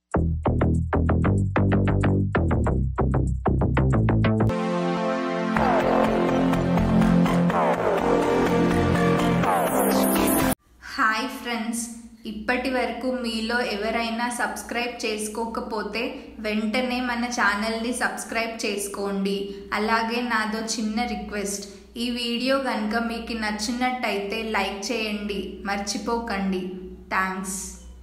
hi friends ఇప్పటి వరకు మీలో ఎవరైనా సబ్స్క్రైబ్ చేసుకోకపోతే వెంటనే మన ఛానల్ని సబ్స్క్రైబ్ చేసుకోండి అలాగే నాదో చిన్న రిక్వెస్ట్ ఈ వీడియో కనుక మీకు నచ్చినట్టయితే లైక్ చేయండి మర్చిపోకండి థ్యాంక్స్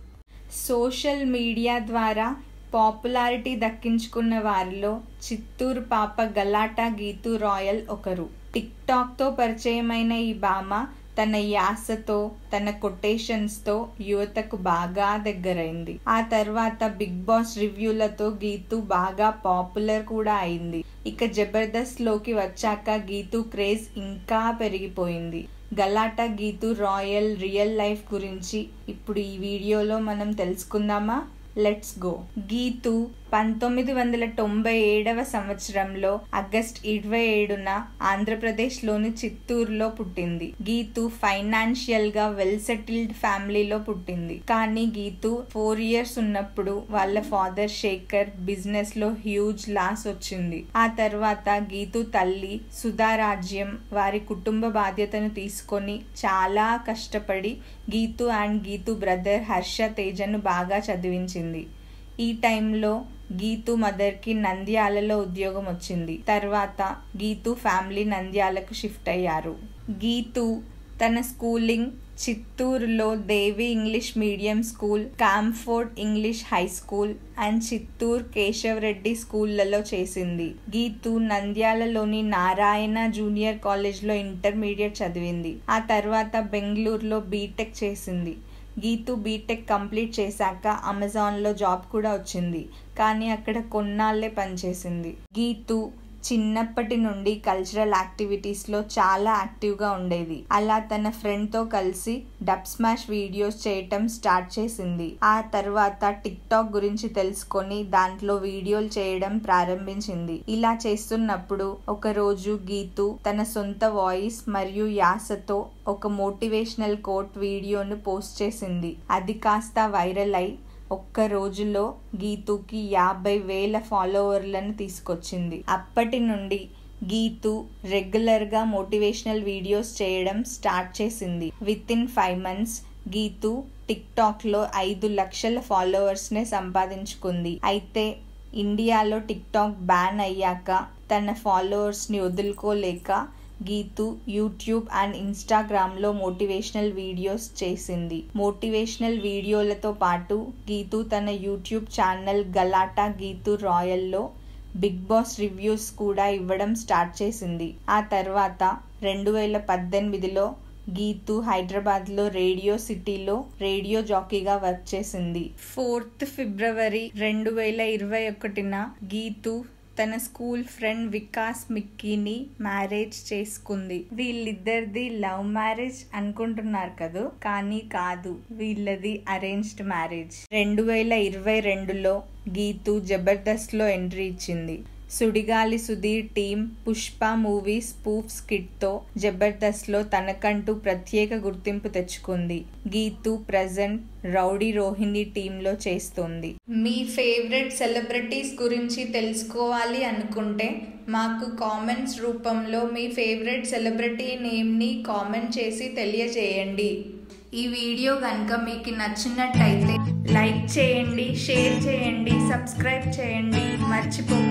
సోషల్ మీడియా ద్వారా పాపులారిటీ దక్కించుకున్న వారిలో చిత్తూరు పాప గలాటా గీతూ రాయల్ ఒకరు టిక్ టాక్తో పరిచయమైన ఈ భామ తన యాసతో తన కొటేషన్స్తో యువతకు బాగా దగ్గరైంది ఆ తర్వాత బిగ్ బాస్ రివ్యూలతో గీతు బాగా పాపులర్ కూడా అయింది ఇక జబర్దస్త్ లోకి వచ్చాక గీతు క్రేజ్ ఇంకా పెరిగిపోయింది Galatta Geethu Royal real life గురించి ఇప్పుడు ఈ వీడియోలో మనం తెలుసుకుందామా లెట్స్ గో గీతు పంతొమ్మిది వందల తొంభై ఏడవ సంవత్సరంలో ఆగస్ట్ ఇరవై ఏడున ఆంధ్రప్రదేశ్లోని చిత్తూరులో పుట్టింది గీతు ఫైనాన్షియల్ గా వెల్ సెటిల్డ్ ఫ్యామిలీలో పుట్టింది కానీ గీతు ఫోర్ ఇయర్స్ ఉన్నప్పుడు వాళ్ళ ఫాదర్ శేఖర్ బిజినెస్ లో హ్యూజ్ లాస్ వచ్చింది ఆ తర్వాత గీతు తల్లి సుధారాజ్యం వారి కుటుంబ బాధ్యతను తీసుకొని చాలా కష్టపడి గీతు అండ్ గీతు బ్రదర్ హర్ష తేజను బాగా చదివించింది ఈ టైంలో గీతు మదర్కి నంద్యాలలో ఉద్యోగం వచ్చింది తర్వాత గీతు ఫ్యామిలీ నంద్యాలకు షిఫ్ట్ అయ్యారు గీతు తన స్కూలింగ్ చిత్తూరులో Devi English medium school Comford English high school and Chittoor Keshav Reddy స్కూళ్లలో చేసింది గీతు నంద్యాలలోని నారాయణ జూనియర్ కాలేజ్లో ఇంటర్మీడియట్ చదివింది ఆ తర్వాత బెంగళూరులో బీటెక్ చేసింది గీతు బీటెక్ కంప్లీట్ చేశాక అమెజాన్లో జాబ్ కూడా వచ్చింది కానీ అక్కడ కొన్నాళ్లే పనిచేసింది గీతు చిన్నప్పటి నుండి కల్చరల్ యాక్టివిటీస్లో చాలా యాక్టివ్గా ఉండేది అలా తన ఫ్రెండ్తో కలిసి డబ్ స్మాష్ వీడియోస్ చేయటం స్టార్ట్ చేసింది ఆ తర్వాత టిక్ టాక్ గురించి తెలుసుకొని దాంట్లో వీడియోలు చేయడం ప్రారంభించింది ఇలా చేస్తున్నప్పుడు ఒక రోజు గీతు తన సొంత వాయిస్ మరియు యాసతో ఒక మోటివేషనల్ కోట్ వీడియోను పోస్ట్ చేసింది అది కాస్త వైరల్ అయి ఒక్క రోజులో గీతుకి యాభై వేల ఫాలోవర్లను తీసుకొచ్చింది అప్పటి నుండి గీతు రెగ్యులర్గా మోటివేషనల్ వీడియోస్ చేయడం స్టార్ట్ చేసింది within five months Geethu టిక్ టాక్లో ఐదు లక్షల ఫాలోవర్స్నే సంపాదించుకుంది అయితే ఇండియాలో టిక్ టాక్ బ్యాన్ అయ్యాక తన ఫాలోవర్స్ని వదులుకోలేక గీతు యూట్యూబ్ అండ్ ఇన్స్టాగ్రామ్లో మోటివేషనల్ వీడియోస్ చేసింది మోటివేషనల్ వీడియోలతో పాటు గీతు తన యూట్యూబ్ ఛానల్ గలాటా గీతు రాయల్లో బిగ్ బాస్ రివ్యూస్ కూడా ఇవ్వడం స్టార్ట్ చేసింది ఆ తర్వాత రెండు వేల పద్దెనిమిదిలో గీతు హైదరాబాద్లో రేడియో సిటీలో రేడియో జాకీగా వర్క్ చేసింది ఫోర్త్ ఫిబ్రవరి రెండు వేల ఇరవై ఒకటిన గీతు తన స్కూల్ ఫ్రెండ్ వికాస్ మిక్కీని మ్యారేజ్ చేసుకుంది వీళ్ళిద్దరిది లవ్ మ్యారేజ్ అనుకుంటున్నారు కదూ కానీ కాదు వీళ్ళది అరేంజ్డ్ మ్యారేజ్ రెండు వేల ఇరవై రెండులో గీతు జబర్దస్త్ లో ఎంట్రీ ఇచ్చింది Sudigali Sudheer team Pushpa movie spoof స్కిట్తో జబర్దస్త్లో తనకంటూ ప్రత్యేక గుర్తింపు తెచ్చుకుంది గీతు ప్రజెంట్ రౌడీ రోహిణి టీంలో చేస్తోంది మీ ఫేవరెట్ సెలబ్రిటీస్ గురించి తెలుసుకోవాలి అనుకుంటే మాకు కామెంట్స్ రూపంలో మీ ఫేవరెట్ సెలబ్రిటీ నేమ్ని కామెంట్ చేసి తెలియజేయండి ఈ వీడియో కనుక మీకు నచ్చినట్టయితే లైక్ చేయండి షేర్ చేయండి సబ్స్క్రైబ్ చేయండి మర్చిపో